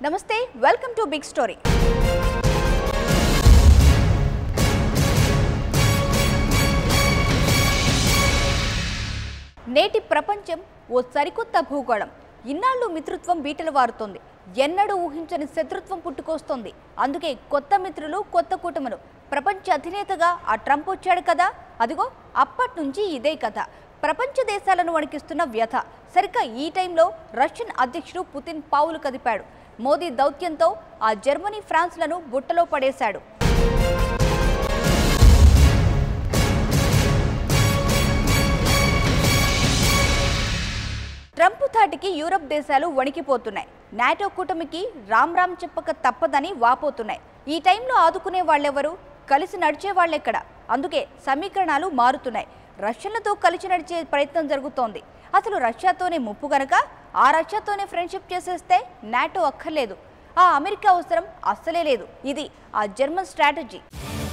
నమస్తే welcome to big story నేటి ప్రపంచం ఓ సరికొత్త భూగోళం ఇన్నాళ్ళు మిత్రత్వం బీటలు వారుతోంది ఎన్నడూ ఊహించని శత్రుత్వం పుట్టుకొస్తోంది అందుకే కొత్త మిత్రులు కొత్త కూటములు ప్రపంచ అధినేతగా ఆ ట్రంప్ వచ్చాడు కదా అదిగో అప్పటి నుంచి ఇదే కథ ప్రపంచ దేశాలను వణికిస్తున్న వ్యథ సరిగ్గా ఈ టైంలో రష్యన్ అధ్యక్షుడు పుతిన్ పావులు కదిపాడు మోదీ దౌత్యంతో ఆ జర్మనీ ఫ్రాన్స్లను బుట్టలో పడేశాడు ట్రంప్ ధాటికి యూరప్ దేశాలు వణికిపోతున్నాయి నాటో కూటమికి రామ్ రామ్ చెప్పక తప్పదని వాపోతున్నాయి ఈ టైంలో ఆదుకునే వాళ్ళెవరు కలిసి నడిచే వాళ్ళెక్కడ అందుకే సమీకరణాలు మారుతున్నాయి రష్యన్లతో కలిసి నడిచే ప్రయత్నం జరుగుతోంది అసలు రష్యాతోనే ముప్పు గనక ఆ రష్యాతోనే ఫ్రెండ్షిప్ చేసేస్తే నాటో అక్కర్లేదు ఆ అమెరికా అవసరం అస్సలే లేదు ఇది ఆ జర్మన్ స్ట్రాటజీ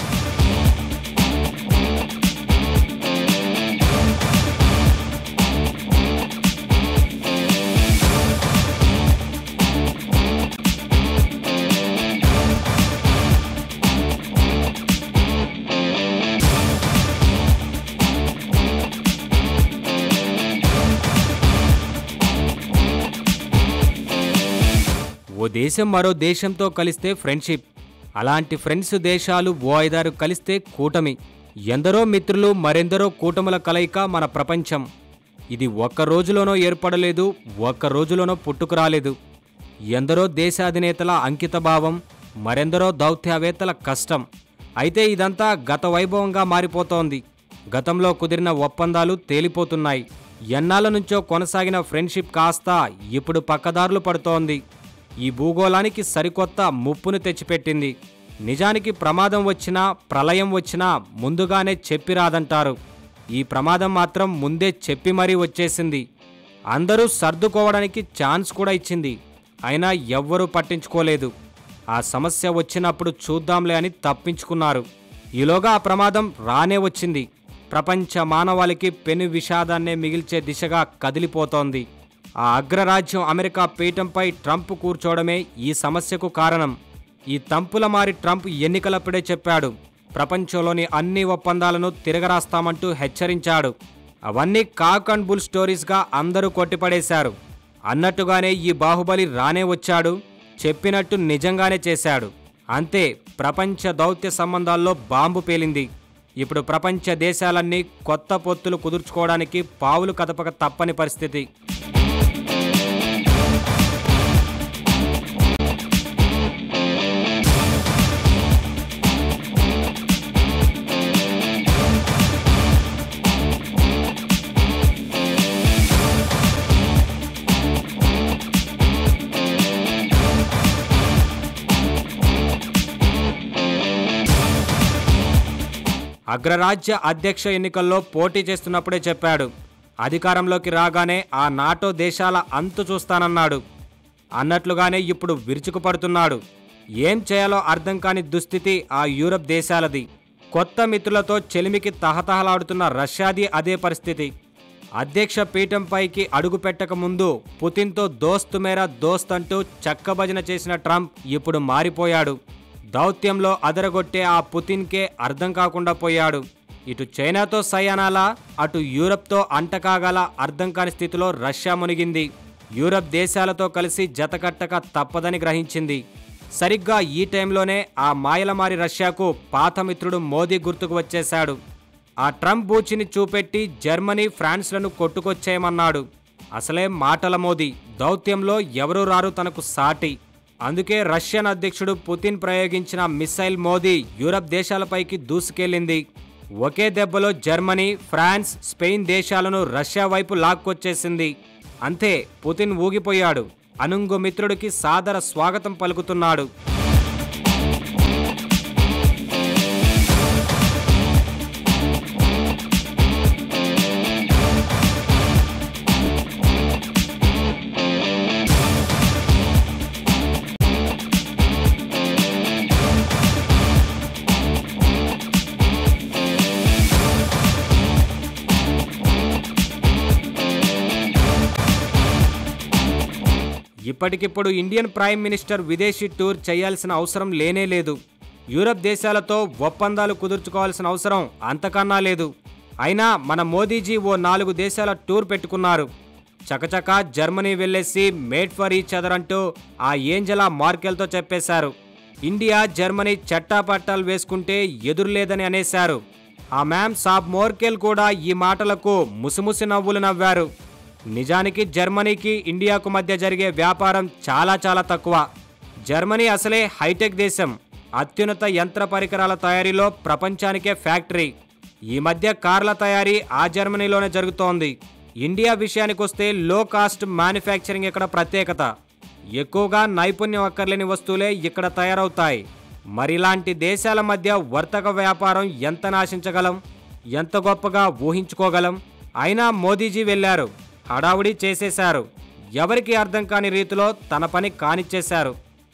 ఓ దేశం మరో దేశంతో కలిస్తే ఫ్రెండ్షిప్ అలాంటి ఫ్రెండ్స్ దేశాలు ఓ ఐదారు కలిస్తే కూటమి ఎందరో మిత్రులు మరెందరో కూటముల కలయిక మన ప్రపంచం ఇది ఒక్క రోజులోనో ఏర్పడలేదు ఒక్క రోజులోనో పుట్టుకురాలేదు ఎందరో దేశాధినేతల అంకితభావం మరెందరో దౌత్యవేత్తల కష్టం అయితే ఇదంతా గత వైభవంగా మారిపోతోంది గతంలో కుదిరిన ఒప్పందాలు తేలిపోతున్నాయి ఎన్నాళ్ళ నుంచో కొనసాగిన ఫ్రెండ్షిప్ కాస్త ఇప్పుడు పక్కదారులు పడుతోంది ఈ భూగోళానికి సరికొత్త ముప్పును తెచ్చిపెట్టింది నిజానికి ప్రమాదం వచ్చినా ప్రళయం వచ్చినా ముందుగానే చెప్పి రాదంటారు ఈ ప్రమాదం మాత్రం ముందే చెప్పి మరీ వచ్చేసింది అందరూ సర్దుకోవడానికి ఛాన్స్ కూడా ఇచ్చింది అయినా ఎవ్వరూ పట్టించుకోలేదు ఆ సమస్య వచ్చినప్పుడు చూద్దాంలే అని తప్పించుకున్నారు ఈలోగా ఆ ప్రమాదం రానే వచ్చింది ప్రపంచ మానవాళికి పెను విషాదాన్నే మిగిల్చే దిశగా కదిలిపోతోంది ఆ అగ్రరాజ్యం అమెరికా పీఠంపై ట్రంప్ కూర్చోవడమే ఈ సమస్యకు కారణం ఈ తంపుల మారి ట్రంప్ ఎన్నికలప్పుడే చెప్పాడు ప్రపంచంలోని అన్ని ఒప్పందాలను తిరగరాస్తామంటూ హెచ్చరించాడు అవన్నీ కాక్ అండ్ బుల్ స్టోరీస్గా అందరూ కొట్టిపడేశారు అన్నట్టుగానే ఈ బాహుబలి రానే వచ్చాడు చెప్పినట్టు నిజంగానే చేశాడు అంతే ప్రపంచ దౌత్య సంబంధాల్లో బాంబు పేలింది ఇప్పుడు ప్రపంచ దేశాలన్నీ కొత్త పొత్తులు కుదుర్చుకోవడానికి పావులు కదపక తప్పని పరిస్థితి అగ్రరాజ్య అధ్యక్ష ఎన్నికల్లో పోటీ చేస్తున్నప్పుడే చెప్పాడు అధికారంలోకి రాగానే ఆ నాటో దేశాల అంతు చూస్తానన్నాడు అన్నట్లుగానే ఇప్పుడు విరుచుకుపడుతున్నాడు ఏం చేయాలో అర్థం కాని దుస్థితి ఆ యూరప్ దేశాలది కొత్త మిత్రులతో చెలిమికి తహతహలాడుతున్న రష్యాది అదే పరిస్థితి అధ్యక్ష పీఠంపైకి అడుగు పెట్టక ముందు పుతిన్తో దోస్తు మేరా దోస్త్ అంటూ చక్కభజన చేసిన ట్రంప్ ఇప్పుడు మారిపోయాడు దౌత్యంలో అదరగొట్టే ఆ పుతిన్కే అర్థం కాకుండా పోయాడు ఇటు చైనాతో సై అనాలా అటు యూరప్తో అంటకాగల అర్థం కాని స్థితిలో రష్యా మునిగింది యూరప్ దేశాలతో కలిసి జతకట్టక తప్పదని గ్రహించింది సరిగ్గా ఈ టైంలోనే ఆ మాయలమారి రష్యాకు పాత మిత్రుడు మోదీ గుర్తుకు వచ్చేశాడు ఆ ట్రంప్ బూచిని చూపెట్టి జర్మనీ ఫ్రాన్స్లను కొట్టుకొచ్చేయమన్నాడు అసలే మాటల మోదీ దౌత్యంలో ఎవరూ రారు తనకు సాటి అందుకే రష్యన్ అధ్యక్షుడు పుతిన్ ప్రయోగించిన మిస్సైల్ మోదీ యూరప్ దేశాలపైకి దూసుకెళ్లింది ఒకే దెబ్బలో జర్మనీ ఫ్రాన్స్ స్పెయిన్ దేశాలను రష్యా వైపు లాక్కొచ్చేసింది అంతే పుతిన్ ఊగిపోయాడు అనుంగు మిత్రుడికి సాదర స్వాగతం పలుకుతున్నాడు ఇప్పటికిప్పుడు ఇండియన్ ప్రైమ్ మినిస్టర్ విదేశీ టూర్ చేయాల్సిన అవసరం లేనే లేదు యూరప్ దేశాలతో ఒప్పందాలు కుదుర్చుకోవాల్సిన అవసరం అంతకన్నా లేదు అయినా మన మోదీజీ ఓ నాలుగు దేశాల టూర్ పెట్టుకున్నారు చకచక జర్మనీ వెళ్ళేసి మేడ్ ఫర్ ఈచ్ అదర్ అంటూ ఆ ఏంజలా మార్కెల్తో చెప్పేశారు ఇండియా జర్మనీ చట్టాపట్టాలు వేసుకుంటే ఎదురులేదని అనేశారు ఆ మ్యామ్ సాబ్ మోర్కెల్ కూడా ఈ మాటలకు ముసిముసి నవ్వులు నవ్వారు నిజానికి జర్మనీకి ఇండియాకు మధ్య జరిగే వ్యాపారం చాలా చాలా తక్కువ జర్మనీ అసలే హైటెక్ దేశం అత్యున్నత యంత్ర పరికరాల తయారీలో ప్రపంచానికే ఫ్యాక్టరీ ఈ మధ్య కార్ల తయారీ ఆ జర్మనీలోనే జరుగుతోంది ఇండియా విషయానికొస్తే లో కాస్ట్ మ్యానుఫ్యాక్చరింగ్ ఇక్కడ ప్రత్యేకత ఎక్కువగా నైపుణ్యం అక్కర్లేని వస్తువులే ఇక్కడ తయారవుతాయి మరి ఇలాంటి దేశాల మధ్య వర్తక వ్యాపారం ఎంత నాశించగలం ఎంత గొప్పగా ఊహించుకోగలం అయినా మోదీజీ వెళ్ళారు హడావుడి చేసేశారు ఎవరికి అర్థం కాని రీతిలో తన పని కానిచ్చేశారు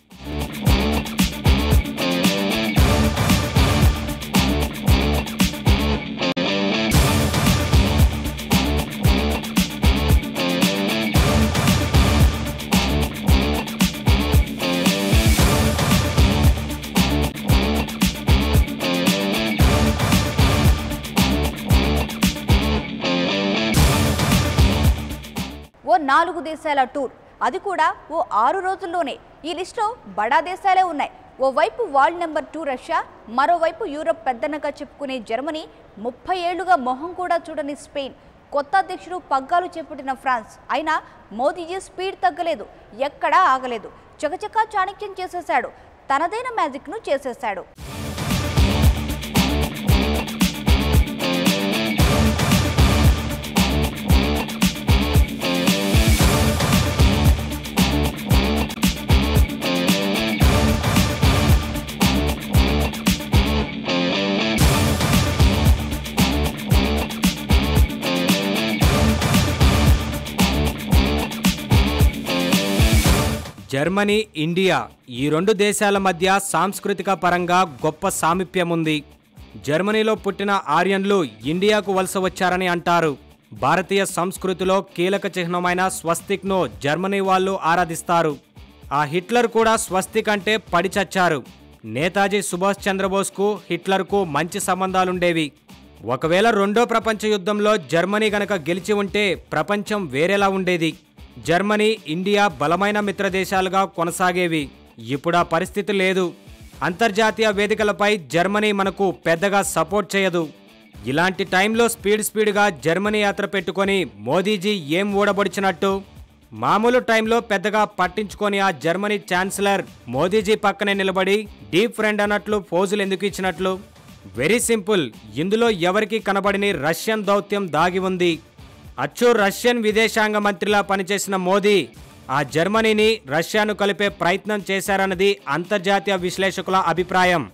ఓ నాలుగు దేశాల టూర్ అది కూడా ఓ ఆరు రోజుల్లోనే ఈ లిస్టులో బడా దేశాలే ఉన్నాయి ఓవైపు వరల్డ్ నెంబర్ టూ రష్యా మరోవైపు యూరప్ పెద్దనగా చెప్పుకునే జర్మనీ ముప్పై ఏళ్లుగా మొహం కూడా చూడని స్పెయిన్ కొత్త అధ్యక్షుడు పగ్గాలు చేపట్టిన ఫ్రాన్స్ అయినా మోదీజీ స్పీడ్ తగ్గలేదు ఎక్కడా ఆగలేదు చకచకా చాణక్యం చేసేశాడు తనదైన మ్యాజిక్ను చేసేశాడు జర్మనీ ఇండియా ఈ రెండు దేశాల మధ్య సాంస్కృతిక పరంగా గొప్ప సామీప్యం ఉంది జర్మనీలో పుట్టిన ఆర్యన్లు ఇండియాకు వలస వచ్చారని అంటారు భారతీయ సంస్కృతిలో కీలక చిహ్నమైన స్వస్తిక్ను జర్మనీ వాళ్ళు ఆరాధిస్తారు ఆ హిట్లర్ కూడా స్వస్తిక్ అంటే పడి చచ్చారు నేతాజీ సుభాష్ చంద్రబోస్కు హిట్లర్కు మంచి సంబంధాలుండేవి ఒకవేళ రెండో ప్రపంచ యుద్ధంలో జర్మనీ గనక గెలిచి ఉంటే ప్రపంచం వేరేలా ఉండేది జర్మనీ ఇండియా బలమైన మిత్రదేశాలుగా కొనసాగేవి ఇప్పుడు ఆ పరిస్థితి లేదు అంతర్జాతీయ వేదికలపై జర్మనీ మనకు పెద్దగా సపోర్ట్ చేయదు ఇలాంటి టైంలో స్పీడ్ స్పీడ్గా జర్మనీ యాత్ర పెట్టుకొని మోదీజీ ఏం ఊడబొడిచినట్టు మామూలు టైంలో పెద్దగా పట్టించుకొని ఆ జర్మనీ ఛాన్సలర్ మోదీజీ పక్కనే నిలబడి డీప్ ఫ్రెండ్ అన్నట్లు పోజులు ఎందుకు ఇచ్చినట్లు వెరీ సింపుల్ ఇందులో ఎవరికి కనబడిని రష్యన్ దౌత్యం దాగి ఉంది అచ్చు రష్యన్ విదేశాంగ మంత్రిలా పనిచేసిన మోదీ ఆ జర్మనీని రష్యాను కలిపే ప్రయత్నం చేశారన్నది అంతర్జాతీయ విశ్లేషకుల అభిప్రాయం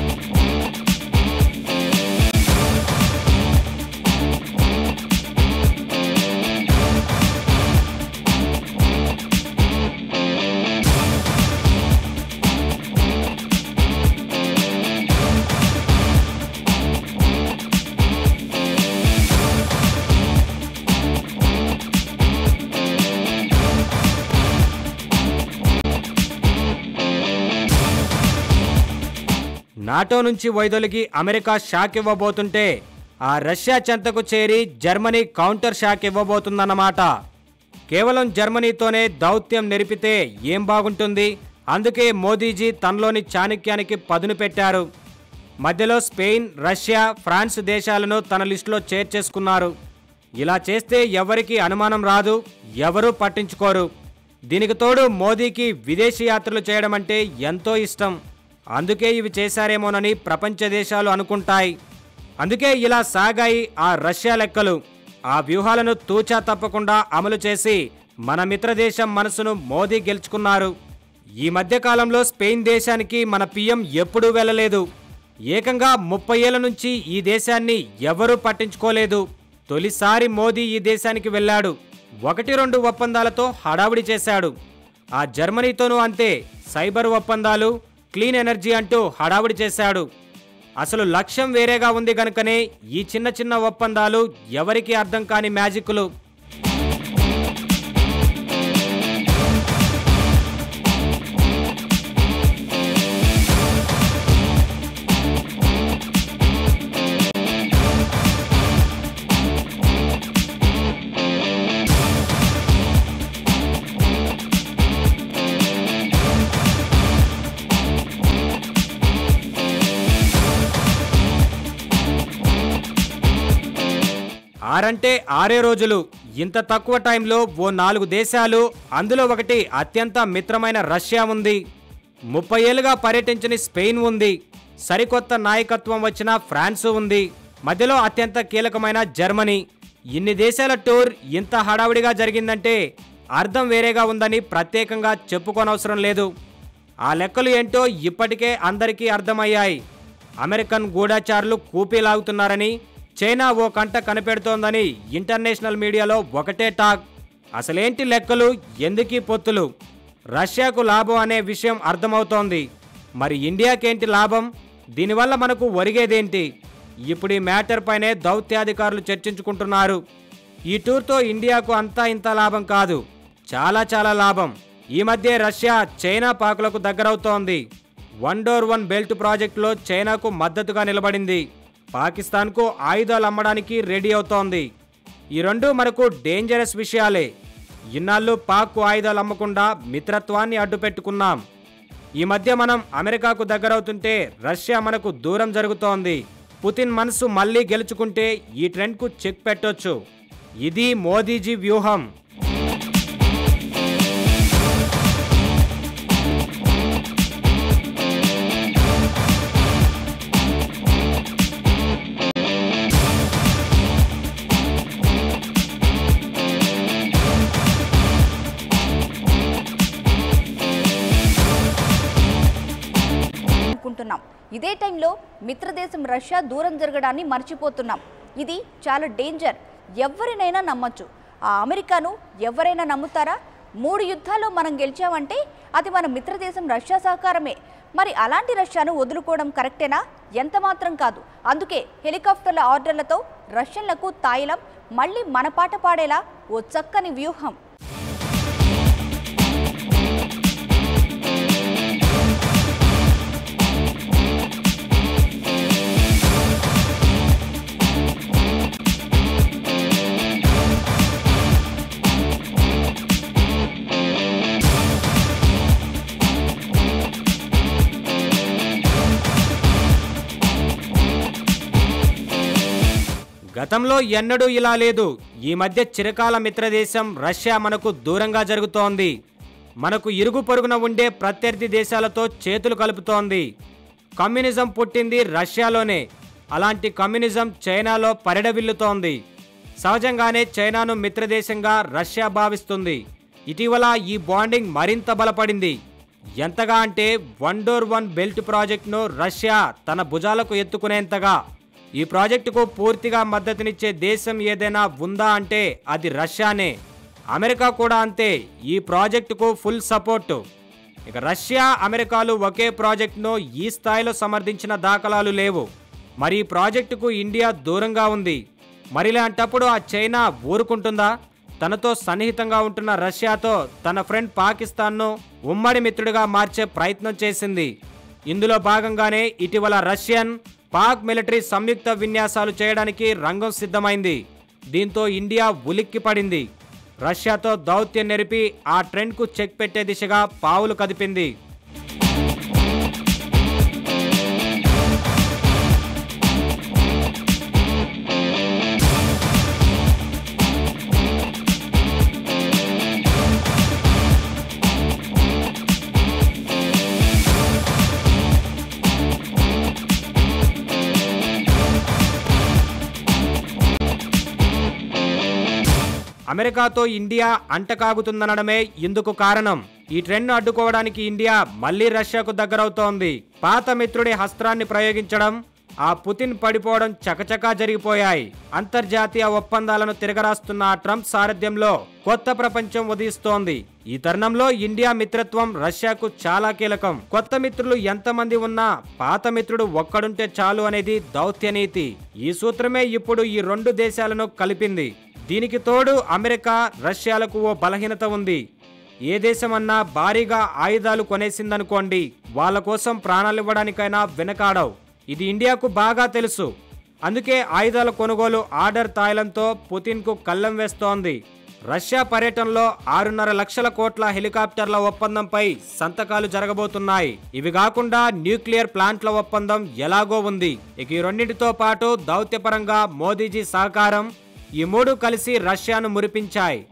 నాటో నుంచి వైదొలిగి అమెరికా షాక్ ఇవ్వబోతుంటే ఆ రష్యా చెంతకు చేరి జర్మనీ కౌంటర్ షాక్ ఇవ్వబోతుందన్నమాట కేవలం జర్మనీతోనే దౌత్యం నెరిపితే ఏం బాగుంటుంది అందుకే మోదీజీ తనలోని చాణక్యానికి పదును పెట్టారు మధ్యలో స్పెయిన్ రష్యా ఫ్రాన్స్ దేశాలను తన లిస్టులో చేర్చేసుకున్నారు ఇలా చేస్తే ఎవరికి అనుమానం రాదు ఎవరూ పట్టించుకోరు దీనికి తోడు మోదీకి విదేశీ యాత్రలు చేయడం అంటే ఎంతో ఇష్టం అందుకే ఇవి చేశారేమోనని ప్రపంచ దేశాలు అనుకుంటాయి అందుకే ఇలా సాగాయి ఆ రష్యా లెక్కలు ఆ వ్యూహాలను తూచా తప్పకుండా అమలు చేసి మన మిత్రదేశం మనసును మోదీ గెలుచుకున్నారు ఈ మధ్య కాలంలో స్పెయిన్ దేశానికి మన పిఎం ఎప్పుడూ వెళ్ళలేదు ఏకంగా ముప్పై ఏళ్ల నుంచి ఈ దేశాన్ని ఎవరూ పట్టించుకోలేదు తొలిసారి మోదీ ఈ దేశానికి వెళ్ళాడు ఒకటి రెండు ఒప్పందాలతో హడావిడి చేశాడు ఆ జర్మనీతోనూ అంతే సైబర్ ఒప్పందాలు క్లీన్ ఎనర్జీ అంటూ హడావిడి చేశాడు అసలు లక్ష్యం వేరేగా ఉంది గనుకనే ఈ చిన్న చిన్న ఒప్పందాలు ఎవరికీ అర్థం కాని మ్యాజిక్లు ఆరంటే ఆరే రోజులు ఇంత తక్కువ టైంలో ఓ నాలుగు దేశాలు అందులో ఒకటి అత్యంత మిత్రమైన రష్యా ఉంది ముప్పై ఏళ్ళుగా పర్యటించని స్పెయిన్ ఉంది సరికొత్త నాయకత్వం వచ్చిన ఫ్రాన్స్ ఉంది మధ్యలో అత్యంత కీలకమైన జర్మనీ ఇన్ని దేశాల టూర్ ఇంత హడావిడిగా జరిగిందంటే అర్థం వేరేగా ఉందని ప్రత్యేకంగా చెప్పుకోనవసరం లేదు ఆ లెక్కలు ఏంటో ఇప్పటికే అందరికీ అర్థమయ్యాయి అమెరికన్ గూఢాచారులు కూపీలాగుతున్నారని చైనా ఓ కంట కనిపెడుతోందని ఇంటర్నేషనల్ మీడియాలో ఒకటే టాక్ అసలేంటి లెక్కలు ఎందుకీ పొత్తులు రష్యాకు లాభం అనే విషయం అర్థమవుతోంది మరి ఇండియాకేంటి లాభం దీనివల్ల మనకు ఒరిగేదేంటి ఇప్పుడు ఈ మ్యాటర్ పైనే దౌత్యాధికారులు చర్చించుకుంటున్నారు ఈ టూర్తో ఇండియాకు అంతా ఇంత లాభం కాదు చాలా చాలా లాభం ఈ మధ్య రష్యా చైనా పాకులకు దగ్గరవుతోంది వన్ డోర్ వన్ బెల్ట్ ప్రాజెక్టులో చైనాకు మద్దతుగా నిలబడింది పాకిస్తాన్కు ఆయుధాలు అమ్మడానికి రెడీ అవుతోంది ఈ రెండు మనకు డేంజరస్ విషయాలే ఇన్నాళ్ళు పాక్కు ఆయుధాలు అమ్మకుండా మిత్రత్వాన్ని అడ్డుపెట్టుకున్నాం ఈ మధ్య మనం అమెరికాకు దగ్గరవుతుంటే రష్యా మనకు దూరం జరుగుతోంది పుతిన్ మనసు మళ్ళీ గెలుచుకుంటే ఈ ట్రెండ్కు చెక్ పెట్టొచ్చు ఇది మోదీజీ వ్యూహం అనుకుంటున్నాం ఇదే టైంలో మిత్రదేశం రష్యా దూరం జరగడాన్ని మర్చిపోతున్నాం ఇది చాలా డేంజర్ ఎవరినైనా నమ్మొచ్చు ఆ అమెరికాను ఎవరైనా నమ్ముతారా మూడు యుద్ధాల్లో మనం గెలిచామంటే అది మన మిత్రదేశం రష్యా సహకారమే మరి అలాంటి రష్యాను వదులుకోవడం కరెక్టేనా ఎంత మాత్రం కాదు అందుకే హెలికాప్టర్ల ఆర్డర్లతో రష్యన్లకు తాయిలం మళ్ళీ మన పాట పాడేలా ఓ చక్కని వ్యూహం గతంలో ఎన్నడూ ఇలా లేదు ఈ మధ్య చిరకాల మిత్రదేశం రష్యా మనకు దూరంగా జరుగుతోంది మనకు ఇరుగు పొరుగున ఉండే ప్రత్యర్థి దేశాలతో చేతులు కలుపుతోంది కమ్యూనిజం పుట్టింది రష్యాలోనే అలాంటి కమ్యూనిజం చైనాలో పరిడవిల్లుతోంది సహజంగానే చైనాను మిత్రదేశంగా రష్యా భావిస్తుంది ఇటీవల ఈ బాండింగ్ మరింత బలపడింది ఎంతగా అంటే వన్ డోర్ వన్ బెల్ట్ ప్రాజెక్టును రష్యా తన భుజాలకు ఎత్తుకునేంతగా ఈ ప్రాజెక్టుకు పూర్తిగా మద్దతునిచ్చే దేశం ఏదైనా ఉందా అంటే అది రష్యానే అమెరికా కూడా అంతే ఈ ప్రాజెక్టుకు ఫుల్ సపోర్టు ఇక రష్యా అమెరికాలు ఒకే ప్రాజెక్టును ఈ స్థాయిలో సమర్థించిన దాఖలాలు లేవు మరి ఈ ప్రాజెక్టుకు ఇండియా దూరంగా ఉంది మరిలాంటప్పుడు ఆ చైనా ఊరుకుంటుందా తనతో సన్నిహితంగా ఉంటున్న రష్యాతో తన ఫ్రెండ్ పాకిస్తాన్ను ఉమ్మడి మిత్రుడిగా మార్చే ప్రయత్నం చేసింది ఇందులో భాగంగానే ఇటీవల రష్యన్ పాక్ మిలిటరీ సంయుక్త విన్యాసాలు చేయడానికి రంగం సిద్ధమైంది దీంతో ఇండియా ఉలిక్కి పడింది రష్యాతో దౌత్యం నెరిపి ఆ ట్రెండ్కు చెక్ పెట్టే దిశగా పావులు కదిపింది అమెరికాతో ఇండియా అంటకాగుతుందనడమే ఇందుకు కారణం ఈ ట్రెండ్ను అడ్డుకోవడానికి ఇండియా మళ్లీ రష్యాకు దగ్గరవుతోంది పాత మిత్రుడి హస్త్రాన్ని ప్రయోగించడం ఆ పుతిన్ పడిపోవడం చకచకా జరిగిపోయాయి అంతర్జాతీయ ఒప్పందాలను తిరగరాస్తున్న ఆ ట్రంప్ సారథ్యంలో కొత్త ప్రపంచం ఉదయిస్తోంది ఈ తరుణంలో ఇండియా మిత్రత్వం రష్యాకు చాలా కీలకం కొత్త మిత్రులు ఎంతమంది ఉన్నా పాత మిత్రుడు ఒక్కడుంటే చాలు అనేది దౌత్య నీతి ఈ సూత్రమే ఇప్పుడు ఈ రెండు దేశాలను కలిపింది దీనికి తోడు అమెరికా రష్యాలకు ఓ బలహీనత ఉంది ఏ దేశమన్నా భారీగా ఆయుధాలు కొనేసిందనుకోండి వాళ్ళ కోసం ప్రాణాలివ్వడానికైనా వెనకాడవు ఇది ఇండియాకు బాగా తెలుసు అందుకే ఆయుధాల కొనుగోలు ఆర్డర్ తాయిలంతో పుతిన్కు కళ్ళం వేస్తోంది రష్యా పర్యటనలో ఆరున్నర లక్షల కోట్ల హెలికాప్టర్ల ఒప్పందంపై సంతకాలు జరగబోతున్నాయి ఇవి కాకుండా న్యూక్లియర్ ప్లాంట్ల ఒప్పందం ఎలాగో ఉంది ఇక ఈ రెండింటితో పాటు దౌత్యపరంగా మోదీజీ సహకారం ఈ మూడు కలిసి రష్యాను మురిపించాయి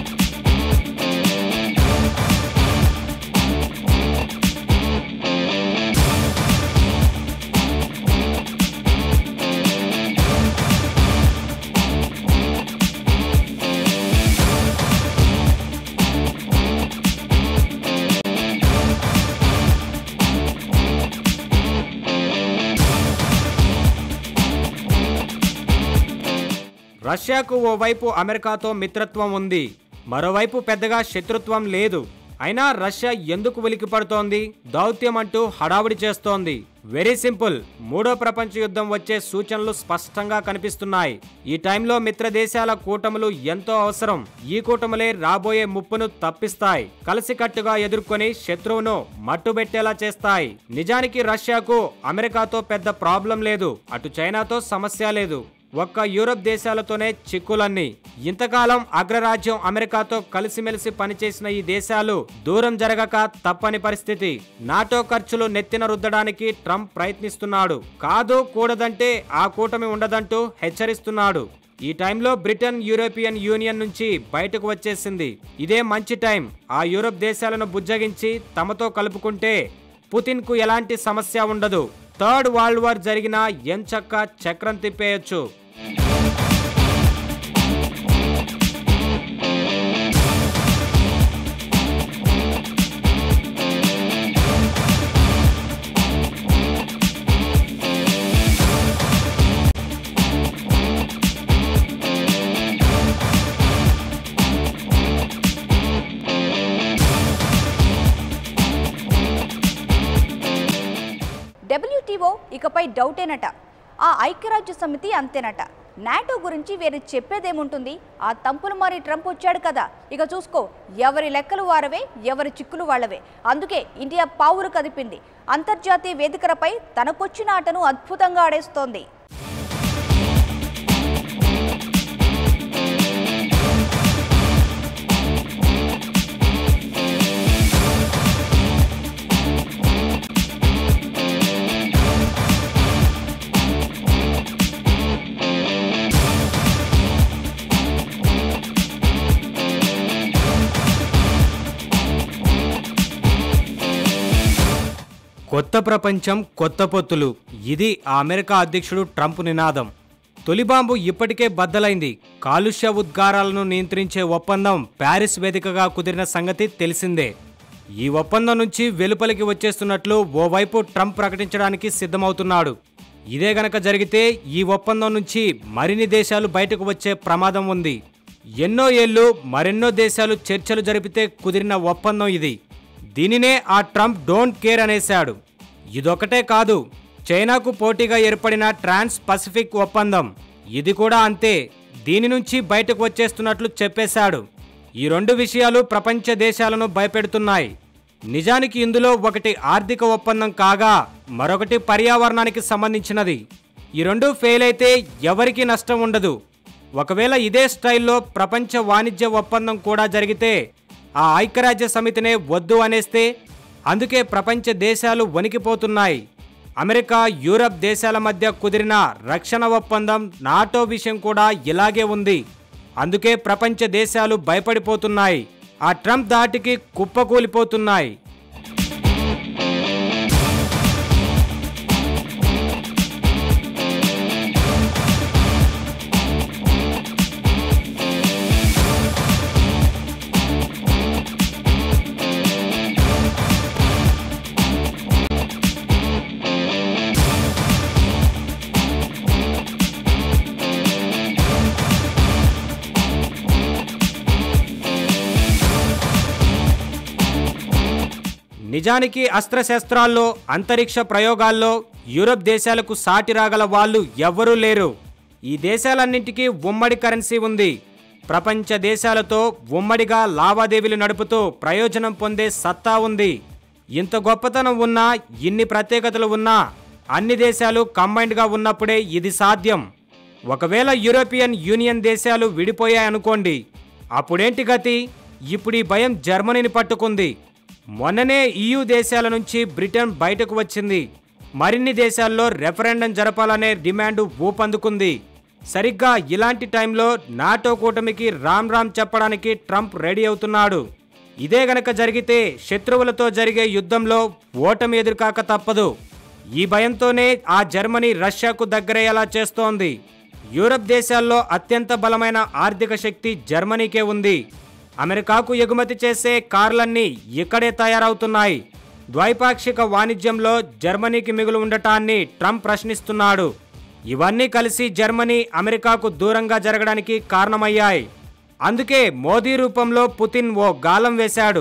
రష్యాకు ఓవైపు అమెరికాతో మిత్రత్వం ఉంది మరోవైపు పెద్దగా శత్రుత్వం లేదు అయినా రష్యా ఎందుకు ఉలికి పడుతోంది దౌత్యం అంటూ హడావుడి చేస్తోంది వెరీ సింపుల్ మూడో ప్రపంచ యుద్ధం వచ్చే సూచనలు స్పష్టంగా కనిపిస్తున్నాయి ఈ టైంలో మిత్ర దేశాల కూటములు ఎంతో అవసరం ఈ కూటములే రాబోయే ముప్పును తప్పిస్తాయి కలిసికట్టుగా ఎదుర్కొని శత్రువును మట్టుబెట్టేలా చేస్తాయి నిజానికి రష్యాకు అమెరికాతో పెద్ద ప్రాబ్లం లేదు అటు చైనాతో సమస్య లేదు ఒక్క యూరప్ దేశాలతోనే చిక్కులన్నీ ఇంతకాలం అగ్రరాజ్యం అమెరికాతో కలిసిమెలిసి పనిచేసిన ఈ దేశాలు దూరం జరగక తప్పని పరిస్థితి నాటో ఖర్చులు నెత్తిన రుద్దడానికి ట్రంప్ ప్రయత్నిస్తున్నాడు కాదు కూడదంటే ఆ కూటమి ఉండదంటూ హెచ్చరిస్తున్నాడు ఈ టైంలో బ్రిటన్ యూరోపియన్ యూనియన్ నుంచి బయటకు వచ్చేసింది ఇదే మంచి టైం ఆ యూరోప్ దేశాలను బుజ్జగించి తమతో కలుపుకుంటే పుతిన్ కు ఎలాంటి సమస్య ఉండదు థర్డ్ వరల్డ్ వార్ జరిగినా ఎంచక్క చక్రం తిప్పేయొచ్చు డబ్ల్యూటీఓ ఇకపై డౌటేనట ఆ ఐక్యరాజ్య సమితి అంతేనట నాటో గురించి వేరే చెప్పేదేముంటుంది ఆ తంపులు మారి ట్రంప్ వచ్చాడు కదా ఇక చూసుకో ఎవరి లెక్కలు వారవే ఎవరి చిక్కులు వాళ్ళవే అందుకే ఇండియా పావులు కదిపింది అంతర్జాతీయ వేదికలపై తనకొచ్చిన ఆటను అద్భుతంగా ఆడేస్తోంది కొత్త ప్రపంచం కొత్త పొత్తులు ఇది ఆ అమెరికా అధ్యక్షుడు ట్రంప్ నినాదం తొలి బాంబు ఇప్పటికే బద్దలైంది కాలుష్య ఉద్గారాలను నియంత్రించే ఒప్పందం ప్యారిస్ వేదికగా కుదిరిన సంగతి తెలిసిందే ఈ ఒప్పందం నుంచి వెలుపలికి వచ్చేస్తున్నట్లు ఓవైపు ట్రంప్ ప్రకటించడానికి సిద్ధమవుతున్నాడు ఇదే గనక జరిగితే ఈ ఒప్పందం నుంచి మరిన్ని దేశాలు బయటకు వచ్చే ప్రమాదం ఉంది ఎన్నో ఏళ్ళు మరెన్నో దేశాలు చర్చలు జరిపితే కుదిరిన ఒప్పందం ఇది దీనినే ఆ ట్రంప్ డోంట్ కేర్ అనేశాడు ఇదొకటే కాదు చైనాకు పోటీగా ఏర్పడిన ట్రాన్స్ పసిఫిక్ ఒప్పందం ఇది కూడా అంతే దీని నుంచి బయటకు వచ్చేస్తున్నట్లు చెప్పేశాడు ఈ రెండు విషయాలు ప్రపంచ దేశాలను భయపెడుతున్నాయి నిజానికి ఇందులో ఒకటి ఆర్థిక ఒప్పందం కాగా మరొకటి పర్యావరణానికి సంబంధించినది ఈ రెండు ఫెయిల్ అయితే ఎవరికీ నష్టం ఉండదు ఒకవేళ ఇదే స్టైల్లో ప్రపంచ వాణిజ్య ఒప్పందం కూడా జరిగితే ఆ ఐక్యరాజ్య సమితినే వద్దు అనేస్తే అందుకే ప్రపంచ దేశాలు వణికిపోతున్నాయి అమెరికా యూరప్ దేశాల మధ్య కుదిరిన రక్షణ ఒప్పందం నాటో విషయం కూడా ఇలాగే ఉంది అందుకే ప్రపంచ దేశాలు భయపడిపోతున్నాయి ఆ ట్రంప్ దాటికి కుప్పకూలిపోతున్నాయి నిజానికి అస్త్రశస్త్రాల్లో అంతరిక్ష ప్రయోగాల్లో యూరప్ దేశాలకు సాటి రాగల వాళ్ళు ఎవ్వరూ లేరు ఈ దేశాలన్నింటికీ ఉమ్మడి కరెన్సీ ఉంది ప్రపంచ దేశాలతో ఉమ్మడిగా లావాదేవీలు నడుపుతూ ప్రయోజనం పొందే సత్తా ఉంది ఇంత గొప్పతనం ఉన్నా ఇన్ని ప్రత్యేకతలు ఉన్నా అన్ని దేశాలు కంబైన్డ్గా ఉన్నప్పుడే ఇది సాధ్యం ఒకవేళ యూరోపియన్ యూనియన్ దేశాలు విడిపోయాయనుకోండి అప్పుడేంటి గతి ఇప్పుడు ఈ భయం జర్మనీని పట్టుకుంది మొన్ననే ఈయూ దేశాల నుంచి బ్రిటన్ బయటకు వచ్చింది మరిన్ని దేశాల్లో రెఫరెండం జరపాలనే డిమాండ్ ఊపందుకుంది సరిగ్గా ఇలాంటి టైంలో నాటో కూటమికి రామ్ రామ్ చెప్పడానికి ట్రంప్ రెడీ అవుతున్నాడు ఇదే గనక జరిగితే శత్రువులతో జరిగే యుద్ధంలో ఓటమి ఎదురుకాక తప్పదు ఈ భయంతోనే ఆ జర్మనీ రష్యాకు దగ్గరయ్యేలా చేస్తోంది యూరప్ దేశాల్లో అత్యంత బలమైన ఆర్థిక శక్తి జర్మనీకే ఉంది అమెరికాకు ఎగుమతి చేసే కార్లన్నీ ఇక్కడే తయారవుతున్నాయి ద్వైపాక్షిక వాణిజ్యంలో జర్మనీకి మిగులు ఉండటాన్ని ట్రంప్ ప్రశ్నిస్తున్నాడు ఇవన్నీ కలిసి జర్మనీ అమెరికాకు దూరంగా జరగడానికి కారణమయ్యాయి అందుకే మోదీ రూపంలో పుతిన్ ఓ గాలం వేశాడు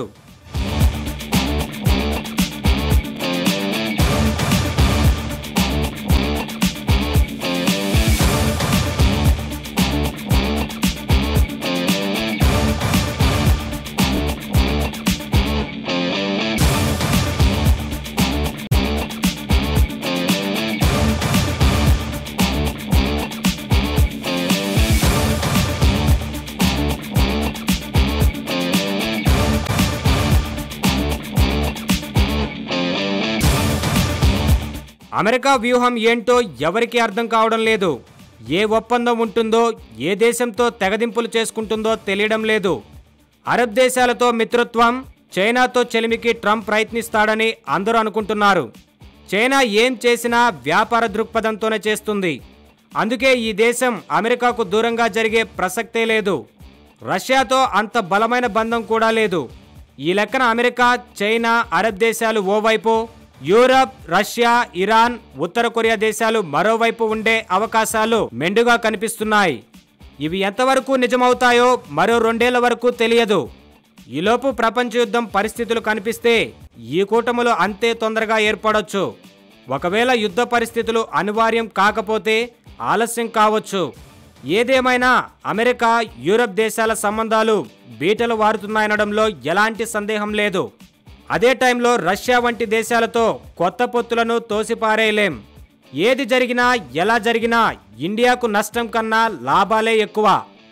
అమెరికా వ్యూహం ఏంటో ఎవరికీ అర్థం కావడం లేదు ఏ ఒప్పందం ఉంటుందో ఏ దేశంతో తెగదింపులు చేసుకుంటుందో తెలియడం లేదు అరబ్ దేశాలతో మిత్రత్వం చైనాతో చెలిమికి ట్రంప్ ప్రయత్నిస్తాడని అందరూ అనుకుంటున్నారు చైనా ఏం చేసినా వ్యాపార దృక్పథంతోనే చేస్తుంది అందుకే ఈ దేశం అమెరికాకు దూరంగా జరిగే ప్రసక్తే లేదు రష్యాతో అంత బలమైన బంధం కూడా లేదు ఈ లెక్కన అమెరికా చైనా అరబ్ దేశాలు ఓవైపు యూరప్ రష్యా ఇరాన్ ఉత్తర కొరియా దేశాలు మరోవైపు ఉండే అవకాశాలు మెండుగా కనిపిస్తున్నాయి ఇవి ఎంతవరకు నిజమవుతాయో మరో రెండేళ్ల వరకు తెలియదు ఈలోపు ప్రపంచ యుద్ధం పరిస్థితులు కనిపిస్తే ఈ కూటములు అంతే తొందరగా ఏర్పడొచ్చు ఒకవేళ యుద్ధ పరిస్థితులు అనివార్యం కాకపోతే ఆలస్యం కావచ్చు ఏదేమైనా అమెరికా యూరప్ దేశాల సంబంధాలు బీటలు వారుతున్నాయనడంలో ఎలాంటి సందేహం లేదు అదే టైంలో రష్యా వంటి దేశాలతో కొత్త పొత్తులను తోసిపారేయలేం ఏది జరిగినా ఎలా జరిగినా ఇండియాకు నష్టం కన్నా లాభాలే ఎక్కువ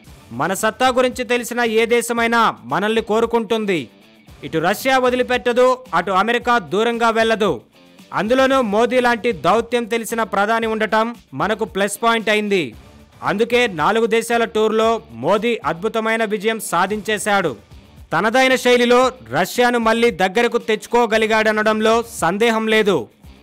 మన సత్తా గురించి తెలిసిన ఏ దేశమైనా మనల్ని కోరుకుంటుంది ఇటు రష్యా వదిలిపెట్టదు అటు అమెరికా దూరంగా వెళ్ళదు అందులోనూ మోదీ లాంటి దౌత్యం తెలిసిన ప్రధాని ఉండటం మనకు ప్లస్ పాయింట్ అయింది అందుకే నాలుగు దేశాల టూర్లో మోదీ అద్భుతమైన విజయం సాధించేశాడు తనదైన శైలిలో రష్యాను మళ్ళీ దగ్గరకు తెచ్చుకోగలిగాడనడంలో సందేహం లేదు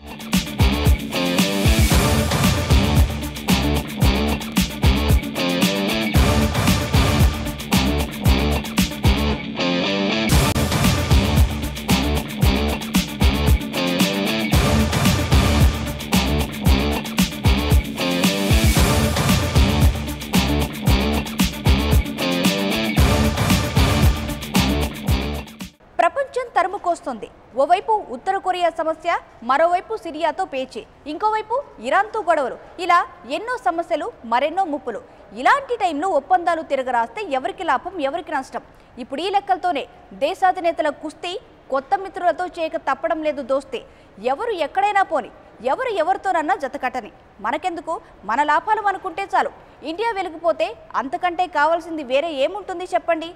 ప్రపంచం తరుముకొస్తుంది ఓవైపు ఉత్తర కొరియా సమస్య మరోవైపు సిరియాతో పేచి ఇంకోవైపు ఇరాన్తో గొడవలు ఇలా ఎన్నో సమస్యలు మరెన్నో ముప్పులు ఇలాంటి టైంలో ఒప్పందాలు తిరగరాస్తే ఎవరికి లాభం ఎవరికి నష్టం ఇప్పుడు ఈ లెక్కలతోనే దేశాధినేతల కుస్తీ కొత్త మిత్రులతో చేయక తప్పడం లేదు దోస్తే ఎవరు ఎక్కడైనా పోని ఎవరు ఎవరితోనన్నా జతకట్టని మనకెందుకు మన లాభాలు అనుకుంటే చాలు ఇండియా వెలిగిపోతే అంతకంటే కావాల్సింది వేరే ఏముంటుంది చెప్పండి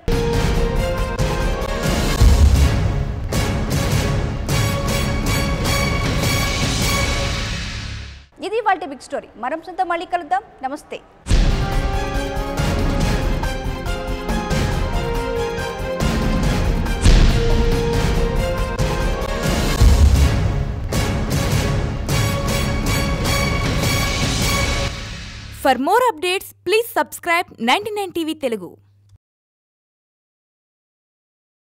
ఇది వాళ్ళ బిగ్ స్టోరీ మనం సొంత మళ్ళీ కలుద్దాం నమస్తే For more updates, please subscribe 99 TV Telugu.